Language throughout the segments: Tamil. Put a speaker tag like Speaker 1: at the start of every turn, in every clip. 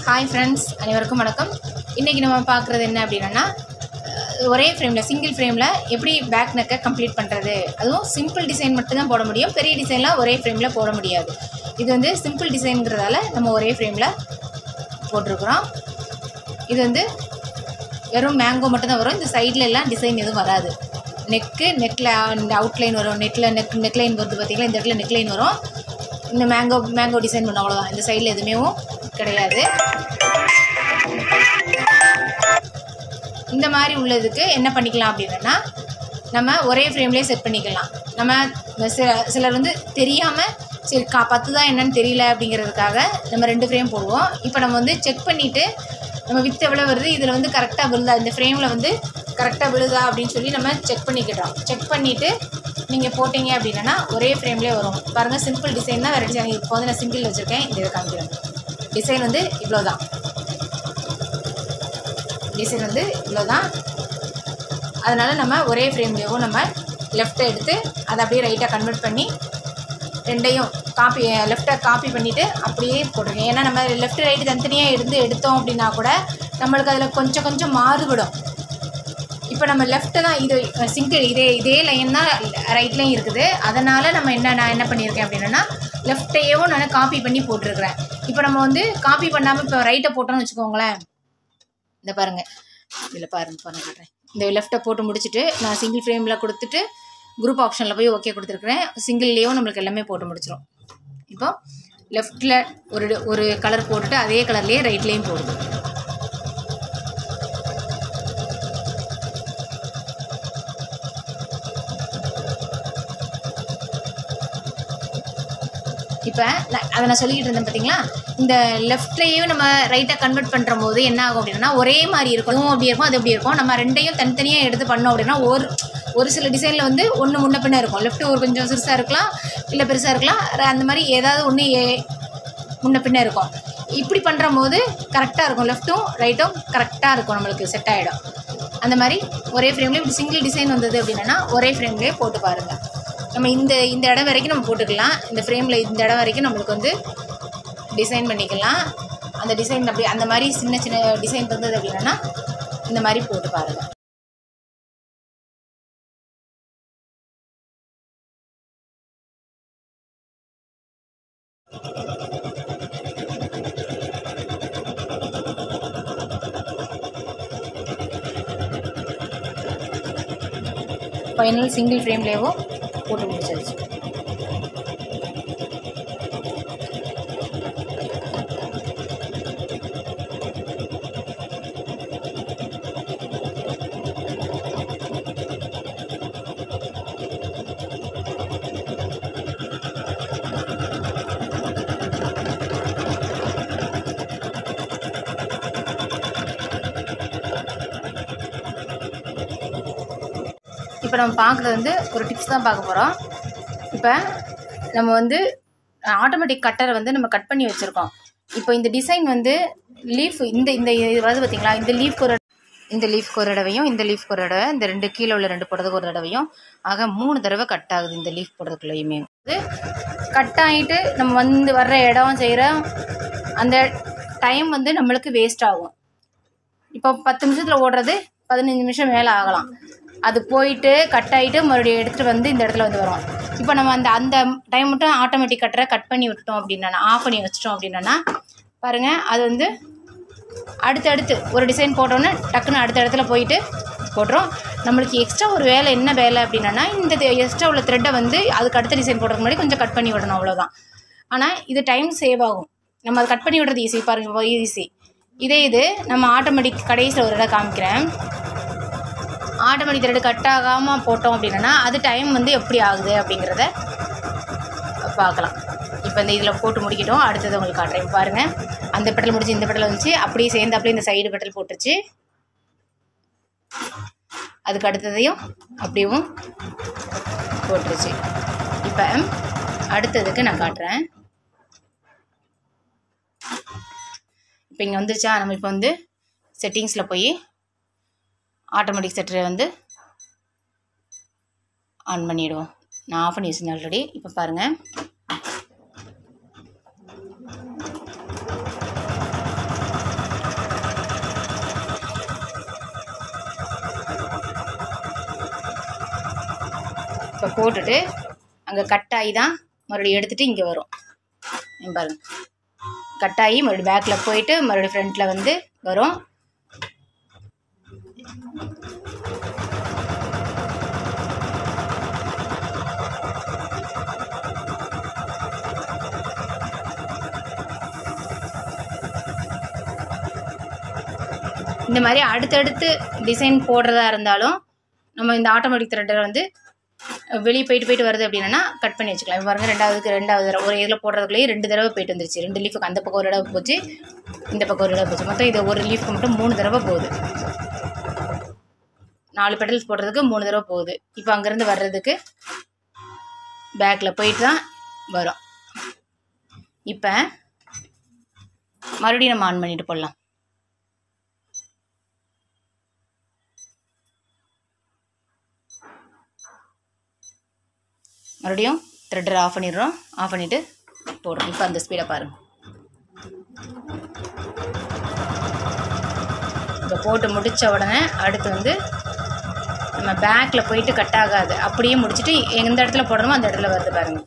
Speaker 1: ஹாய் ஃப்ரெண்ட்ஸ் அனைவருக்கும் வணக்கம் இன்றைக்கி நம்ம பார்க்குறது என்ன அப்படின்னா அஹ், ஒரே ஃப்ரேமில் சிங்கிள் ஃப்ரேமில் எப்படி பேக் நெக்கை கம்ப்ளீட் பண்ணுறது அதுவும் சிம்பிள் டிசைன் மட்டும்தான் போட முடியும் பெரிய டிசைன்லாம் ஒரே ஃப்ரேமில் போட முடியாது இது வந்து சிம்பிள் டிசைனுங்கிறதால நம்ம ஒரே ஃப்ரேமில் போட்டிருக்கிறோம் இது வந்து வெறும் மேங்கோ மட்டும்தான் வரும் இந்த சைடில் எல்லாம் டிசைன் எதுவும் வராது நெக்கு நெக்கில் இந்த அவுட்லைன் வரும் நெக்கில் நெக் நெக்லைன் வருது பார்த்தீங்களா இந்த இடத்துல நெக்லைன் வரும் இந்த மேங்கோ மேங்கோ டிசைன் பண்ண அவ்வளோதான் இந்த சைடில் எதுவுமே கிடையாது இந்த மாதிரி உள்ளதுக்கு என்ன பண்ணிக்கலாம் அப்படின்னா நம்ம ஒரே ஃப்ரேம்லேயே செட் பண்ணிக்கலாம் நம்ம சில சிலர் வந்து தெரியாமல் சரி கா பத்து தான் என்னன்னு தெரியல அப்படிங்கிறதுக்காக நம்ம ரெண்டு ஃப்ரேம் போடுவோம் இப்போ நம்ம வந்து செக் பண்ணிவிட்டு நம்ம வித்து எவ்வளோ வருது இதில் வந்து கரெக்டாக விழுதா இந்த ஃப்ரேமில் வந்து கரெக்டாக விழுதா அப்படின்னு சொல்லி நம்ம செக் பண்ணிக்கிட்டோம் செக் பண்ணிவிட்டு நீங்கள் போட்டிங்க அப்படின்னா ஒரே ஃப்ரேம்லேயே வரும் பாருங்கள் சிம்பிள் டிசைன் தான் வேறு டிசைன் இப்போ வந்து நான் சிங்கிள் வச்சுருக்கேன் இந்த இதை காமிக்கிறேன் டிசைன் வந்து இவ்வளோ தான் டிசைன் வந்து இவ்வளோ தான் அதனால் நம்ம ஒரே ஃப்ரேம்லேயும் நம்ம லெஃப்ட்டை எடுத்து அதை அப்படியே ரைட்டாக கன்வெர்ட் பண்ணி ரெண்டையும் காப்பி லெஃப்ட்டை காப்பி பண்ணிவிட்டு அப்படியே போட்டிருக்கேன் ஏன்னா நம்ம லெஃப்ட் ரைட்டு தனித்தனியாக இருந்து எடுத்தோம் அப்படின்னா கூட நம்மளுக்கு அதில் கொஞ்சம் கொஞ்சம் மாறுபடும் இப்போ நம்ம லெஃப்ட்டு தான் இது சிங்கிள் இதே இதே லைன் தான் ரைட்லேயும் இருக்குது அதனால் நம்ம என்ன நான் என்ன பண்ணியிருக்கேன் அப்படின்னா லெஃப்ட்டையவும் நான் காப்பி பண்ணி போட்டிருக்கிறேன் இப்போ நம்ம வந்து காப்பி பண்ணாமல் இப்போ ரைட்டை போட்டோம்னு வச்சுக்கோங்களேன் இந்த பாருங்க இதில் பாருங்க பாருங்க காட்டுறேன் இந்த லெஃப்ட்டை போட்டு முடிச்சுட்டு நான் சிங்கிள் ஃப்ரேமில் கொடுத்துட்டு குரூப் ஆப்ஷனில் போய் ஓகே கொடுத்துருக்குறேன் சிங்கிள்லேயும் நம்மளுக்கு எல்லாமே போட்டு முடிச்சிடும் இப்போ லெஃப்ட்டில் ஒரு ஒரு கலர் போட்டுட்டு அதே கலர்லேயே ரைட்லேயும் போடுது இப்போ நான் அதை நான் சொல்லிக்கிட்டு இருந்தேன் பார்த்தீங்களா இந்த லெஃப்ட்லேயும் நம்ம ரைட்டாக கன்வெர்ட் பண்ணுற போது என்ன ஆகும் அப்படின்னா ஒரே மாதிரி இருக்கும் அதுவும் அப்படி இருக்கும் அது எப்படி இருக்கும் நம்ம ரெண்டையும் தனித்தனியாக எடுத்து பண்ணோம் அப்படின்னா ஒரு ஒரு சில டிசைனில் வந்து ஒன்று முன்ன பின்ன இருக்கும் லெஃப்ட் ஒரு கொஞ்சம் சிறுசாக இருக்கலாம் இல்லை பெருசாக இருக்கலாம் ர- அந்த மாதிரி ஏதாவது ஒன்று ஏ முன்ன பின்ன இருக்கும் இப்படி பண்ணுற போது கரெக்டாக இருக்கும் லெஃப்ட்டும் ரைட்டும் கரெக்டாக இருக்கும் நம்மளுக்கு செட் ஆகிடும் அந்த மாதிரி ஒரே ஃப்ரேம்லேயே இப்படி சிங்கிள் டிசைன் வந்தது அப்படின்னா ஒரே ஃப்ரேம்லேயே போட்டு பாருங்கள் நம்ம இந்த இந்த இடம் வரைக்கும் நம்ம போட்டுக்கலாம் இந்த ஃப்ரேமில் இந்த இடம் வரைக்கும் நம்மளுக்கு வந்து டிசைன் பண்ணிக்கலாம் அந்த டிசைன் அப்படி அந்த மாதிரி சின்ன சின்ன டிசைன் தந்தது அப்படின்னா இந்த மாதிரி போட்டு பாருங்கள் ஃபைனல் சிங்கிள் ஃப்ரேம்லேயோ போட்டு முடிச்சாச்சு இப்போ நம்ம பார்க்குறது வந்து ஒரு டிப்ஸ் தான் பார்க்க போகிறோம் இப்போ நம்ம வந்து ஆட்டோமேட்டிக் கட்டரை வந்து நம்ம கட் பண்ணி வச்சுருக்கோம் இப்போ இந்த டிசைன் வந்து லீஃப் இந்த இந்த இது வருது பார்த்தீங்களா இந்த லீஃப் ஒரு இந்த லீஃப்க்கு ஒரு தடவையும் இந்த லீஃப்க்கு ஒரு தடவை இந்த ரெண்டு கீழே உள்ள ரெண்டு போடுறதுக்கு ஒரு தடவையும் ஆக மூணு தடவை கட் ஆகுது இந்த லீஃப் போடுறதுக்குள்ளேயுமே இது கட் ஆகிட்டு நம்ம வந்து வர்ற இடம் செய்கிற அந்த டைம் வந்து நம்மளுக்கு வேஸ்ட் ஆகும் இப்போ பத்து நிமிஷத்தில் ஓடுறது பதினஞ்சு நிமிஷம் மேலே ஆகலாம் அது போயிட்டு கட் ஆகிட்டு மறுபடியும் எடுத்துகிட்டு வந்து இந்த இடத்துல வந்து வரும் இப்போ நம்ம அந்த அந்த டைம் மட்டும் ஆட்டோமேட்டிக் கட்டரை கட் பண்ணி விட்டுட்டோம் அப்படின்னா ஆஃப் பண்ணி வச்சிட்டோம் அப்படின்னா பாருங்கள் அது வந்து அடுத்தடுத்து ஒரு டிசைன் போட்டோன்னே டக்குன்னு அடுத்த இடத்துல போயிட்டு போட்டுரும் நம்மளுக்கு எக்ஸ்ட்ரா ஒரு வேலை என்ன வேலை அப்படின்னா இந்த எக்ஸ்ட்ரா உள்ள த்ரெட்டை வந்து அதுக்கு அடுத்த டிசைன் போடுறதுக்கு முன்னாடி கொஞ்சம் கட் பண்ணி விடணும் அவ்வளோதான் ஆனால் இது டைம் சேவ் ஆகும் நம்ம அதை கட் பண்ணி விடுறது ஈஸி பாருங்க ஈஸி இதே இது நம்ம ஆட்டோமேட்டிக் கடைசியில் ஒரு இடம் காமிக்கிறேன் ஆட்டோமேட்டிக் த்ரெட் கட் ஆகாமல் போட்டோம் அப்படின்னா அது டைம் வந்து எப்படி ஆகுது அப்படிங்கிறத பார்க்கலாம் இப்போ இந்த இதில் போட்டு முடிக்கிட்டோம் அடுத்தது உங்களுக்கு காட்டுறேன் பாருங்கள் அந்த பெட்டல் முடிச்சு இந்த பெட்டல் வந்துச்சு அப்படியே சேர்ந்து அப்படியே இந்த சைடு பெட்டல் போட்டுருச்சு அதுக்கு அடுத்ததையும் அப்படியும் போட்டுருச்சு இப்போ அடுத்ததுக்கு நான் காட்டுறேன் இப்போ இங்கே வந்துருச்சா நம்ம இப்போ வந்து செட்டிங்ஸில் போய் ஆட்டோமேட்டிக் செட்டரை வந்து ஆன் பண்ணிவிடுவோம் நான் ஆஃப் பண்ணி வச்சிருந்தேன் ஆல்ரெடி இப்போ பாருங்கள் இப்போ போட்டுட்டு அங்கே கட்டாகி தான் மறுபடியும் எடுத்துகிட்டு இங்கே வரும் இங்க பாருங்க கட்டாகி மறுபடியும் பேக்கில் போயிட்டு மறுபடியும் ஃப்ரண்ட்டில் வந்து வரும் இந்த மாதிரி அடுத்தடுத்து டிசைன் போடுறதா இருந்தாலும் நம்ம இந்த ஆட்டோமேட்டிக் த்ரெட்டர் வந்து வெளியே போயிட்டு போயிட்டு வருது அப்படின்னா கட் பண்ணி வச்சுக்கலாம் இப்ப பாருங்க ரெண்டாவதுக்கு ரெண்டாவது தடவை ஒரு இதில் போடுறதுக்குள்ளேயே ரெண்டு தடவை போயிட்டு வந்துருச்சு ரெண்டு லீஃபுக்கு அந்த பக்கம் ஒரு தடவை போச்சு இந்த பக்கம் ஒரு தடவை போச்சு மொத்தம் இது ஒரு லீஃப்க்கு மட்டும் மூணு தடவை போகுது நாலு பெடல்ஸ் போடுறதுக்கு மூணு தடவை போகுது இப்போ அங்கேருந்து வர்றதுக்கு பேக்கில் போயிட்டு தான் வரும் இப்போ மறுபடியும் நம்ம ஆன் பண்ணிட்டு போடலாம் மறுபடியும் த்ரெட்டரை ஆஃப் பண்ணிடுறோம் ஆஃப் பண்ணிவிட்டு போடுறோம் இப்போ அந்த ஸ்பீடை பாருங்கள் இப்போ போட்டு முடித்த உடனே அடுத்து வந்து நம்ம பேக்கில் போயிட்டு கட் ஆகாது அப்படியே முடிச்சுட்டு எந்த இடத்துல போடணுமோ அந்த இடத்துல வருது பாருங்க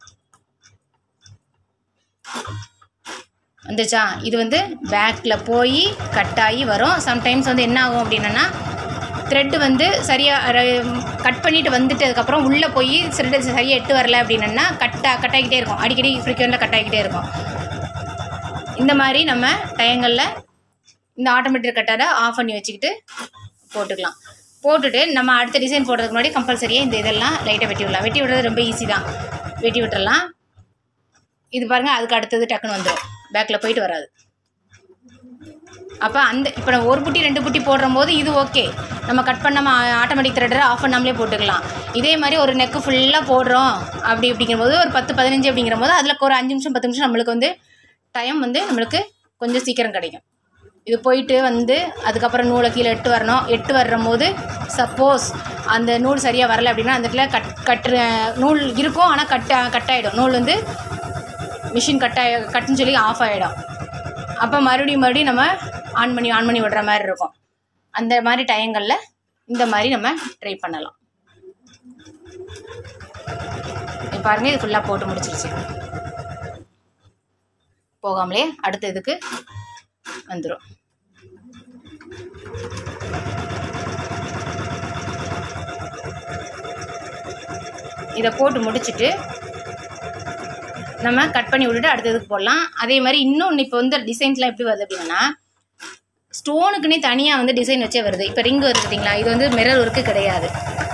Speaker 1: வந்துச்சா இது வந்து பேக்கில் போய் கட் ஆகி வரும் சம்டைம்ஸ் வந்து என்ன ஆகும் அப்படின்னா த்ரெட்டு வந்து சரியாக கட் பண்ணிட்டு வந்துட்டு அதுக்கப்புறம் உள்ளே போய் த்ரெட்டு சரியாக எட்டு வரல அப்படின்னா கட்டா கட் ஆகிட்டே இருக்கும் அடிக்கடி ஃப்ரீக்வெண்ட்டாக கட் ஆகிட்டே இருக்கும் இந்த மாதிரி நம்ம டயங்களில் இந்த ஆட்டோமேட்டிக் கட்டரை ஆஃப் பண்ணி வச்சுக்கிட்டு போட்டுக்கலாம் போட்டுட்டு நம்ம அடுத்த டிசைன் போடுறதுக்கு முன்னாடி கம்பல்சரியாக இந்த இதெல்லாம் லைட்டாக வெட்டி விடலாம் வெட்டி விடுறது ரொம்ப ஈஸி தான் வெட்டி விட்டுறலாம் இது பாருங்கள் அதுக்கு அடுத்தது டக்குன்னு வந்துடும் பேக்கில் போயிட்டு வராது அப்போ அந்த இப்போ நம்ம ஒரு புட்டி ரெண்டு புட்டி போடுற போது இது ஓகே நம்ம கட் பண்ணாமல் ஆட்டோமேட்டிக் த்ரெட்டரை ஆஃப் பண்ணாமலே போட்டுக்கலாம் இதே மாதிரி ஒரு நெக்கு ஃபுல்லாக போடுறோம் அப்படி அப்படிங்கிற போது ஒரு பத்து பதினஞ்சு அப்படிங்கிற போது அதில் ஒரு அஞ்சு நிமிஷம் பத்து நிமிஷம் நம்மளுக்கு வந்து டைம் வந்து நம்மளுக்கு கொஞ்சம் சீக்கிரம் கிடைக்கும் இது போயிட்டு வந்து அதுக்கப்புறம் நூலை கீழே எட்டு வரணும் எட்டு வர்ற போது சப்போஸ் அந்த நூல் சரியாக வரல அப்படின்னா அந்த இடத்துல கட் கட்டுற நூல் இருக்கும் ஆனால் கட் கட் ஆகிடும் நூல் வந்து மிஷின் கட் ஆகி கட்டுன்னு சொல்லி ஆஃப் ஆகிடும் அப்போ மறுபடியும் மறுபடியும் நம்ம ஆன் பண்ணி ஆன் பண்ணி விடுற மாதிரி இருக்கும் அந்த மாதிரி டயங்களில் இந்த மாதிரி நம்ம ட்ரை பண்ணலாம் இப்ப பாருங்க இது ஃபுல்லாக போட்டு முடிச்சிருச்சு போகாமலே அடுத்த இதுக்கு வந்துடும் இதை போட்டு முடிச்சுட்டு நம்ம கட் பண்ணி விட்டுட்டு அடுத்ததுக்கு போடலாம் அதே மாதிரி இன்னொன்று இப்போ வந்து டிசைன்ஸ்லாம் எப்படி வருது அப்படின்னா ஸ்டோனுக்குன்னே தனியாக வந்து டிசைன் வச்சே வருது இப்போ ரிங் வருது பார்த்தீங்களா இது வந்து மிரர் ஒர்க்கு கிடையாது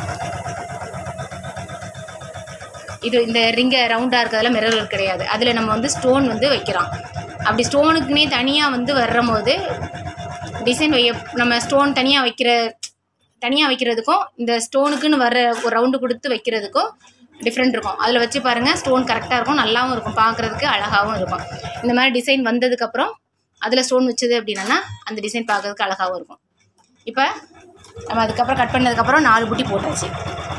Speaker 1: இது இந்த ரிங்கை ரவுண்டாக இருக்கிறதுல மிரர் ஒர்க் கிடையாது அதில் நம்ம வந்து ஸ்டோன் வந்து வைக்கிறோம் அப்படி ஸ்டோனுக்குன்னே தனியாக வந்து வர்ற போது டிசைன் வைய நம்ம ஸ்டோன் தனியாக வைக்கிற தனியாக வைக்கிறதுக்கும் இந்த ஸ்டோனுக்குன்னு வர்ற ஒரு ரவுண்டு கொடுத்து வைக்கிறதுக்கும் டிஃப்ரெண்ட் இருக்கும் அதில் வச்சு பாருங்கள் ஸ்டோன் கரெக்டாக இருக்கும் நல்லாவும் இருக்கும் பார்க்குறதுக்கு அழகாகவும் இருக்கும் இந்த மாதிரி டிசைன் வந்ததுக்கப்புறம் அதில் ஸ்டோன் வச்சது அப்படின்னா அந்த டிசைன் பார்க்கறதுக்கு அழகாகவும் இருக்கும் இப்போ நம்ம அதுக்கப்புறம் கட் பண்ணதுக்கப்புறம் நாலு புட்டி போட்டாச்சு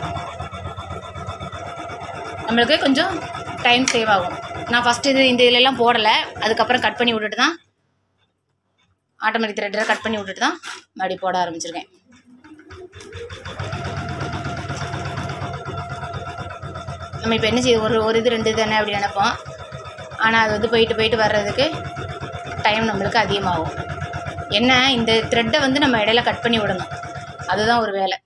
Speaker 1: நம்மளுக்கு கொஞ்சம் டைம் சேவ் ஆகும் நான் ஃபஸ்ட்டு இது இந்த இதுலலாம் போடலை அதுக்கப்புறம் கட் பண்ணி விட்டுட்டு தான் ஆட்டோமேட்டிக் த்ரெட்டரை கட் பண்ணி விட்டுட்டு தான் மறுபடியும் போட ஆரம்பிச்சிருக்கேன் நம்ம இப்போ என்ன செய்யுது ஒரு ஒரு இது ரெண்டு தானே அப்படி நினைப்போம் ஆனால் அது வந்து போயிட்டு போயிட்டு வர்றதுக்கு டைம் நம்மளுக்கு அதிகமாகும் என்ன இந்த த்ரெட்டை வந்து நம்ம இடையில கட் பண்ணி விடணும் அதுதான் ஒரு வேலை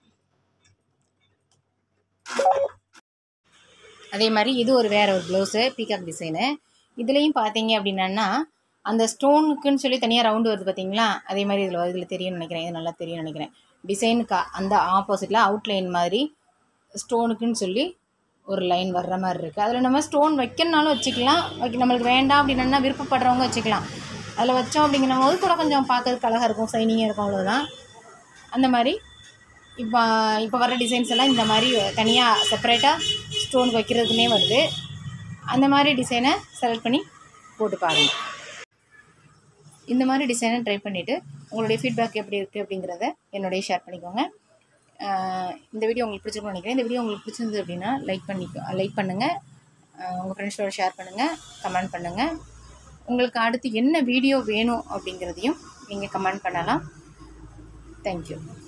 Speaker 1: அதே மாதிரி இது ஒரு வேற ஒரு ப்ளவுஸு பீகாக் டிசைனு இதுலேயும் பார்த்தீங்க அப்படின்னா அந்த ஸ்டோனுக்குன்னு சொல்லி தனியாக ரவுண்டு வருது பார்த்தீங்களா அதே மாதிரி இதில் இதில் தெரியும்னு நினைக்கிறேன் இது நல்லா தெரியும்னு நினைக்கிறேன் டிசைனுக்கு அந்த ஆப்போசிட்டில் அவுட்லைன் மாதிரி ஸ்டோனுக்குன்னு சொல்லி ஒரு லைன் வர்ற மாதிரி இருக்குது அதில் நம்ம ஸ்டோன் வைக்கணுனாலும் வச்சுக்கலாம் வைக்க நம்மளுக்கு வேண்டாம் அப்படின்னா விருப்பப்படுறவங்க வச்சுக்கலாம் அதில் வச்சோம் அப்படிங்கிற போது கூட கொஞ்சம் பார்க்கறதுக்கு அழகாக இருக்கும் ஷைனிங்காக இருக்கும் அவ்வளோதான் அந்த மாதிரி இப்போ இப்போ வர டிசைன்ஸ் எல்லாம் இந்த மாதிரி தனியாக செப்பரேட்டாக ஸ்டோன் வைக்கிறதுக்குனே வருது அந்த மாதிரி டிசைனை செலக்ட் பண்ணி போட்டு பாருங்கள் இந்த மாதிரி டிசைனை ட்ரை பண்ணிவிட்டு உங்களுடைய ஃபீட்பேக் எப்படி இருக்குது அப்படிங்கிறத என்னுடைய ஷேர் பண்ணிக்கோங்க ஆஹ் இந்த வீடியோ உங்களுக்கு பிடிச்சிருக்கும்னு நினைக்கிறேன் இந்த வீடியோ உங்களுக்கு பிடிச்சிருந்தது அப்படின்னா லைக் பண்ணிக்கோ லைக் பண்ணுங்கள் உங்கள் ஃப்ரெண்ட்ஸோட ஷேர் பண்ணுங்கள் கமெண்ட் பண்ணுங்கள் உங்களுக்கு அடுத்து என்ன வீடியோ வேணும் அப்படிங்கிறதையும் நீங்கள் கமெண்ட் பண்ணலாம் தேங்க்யூ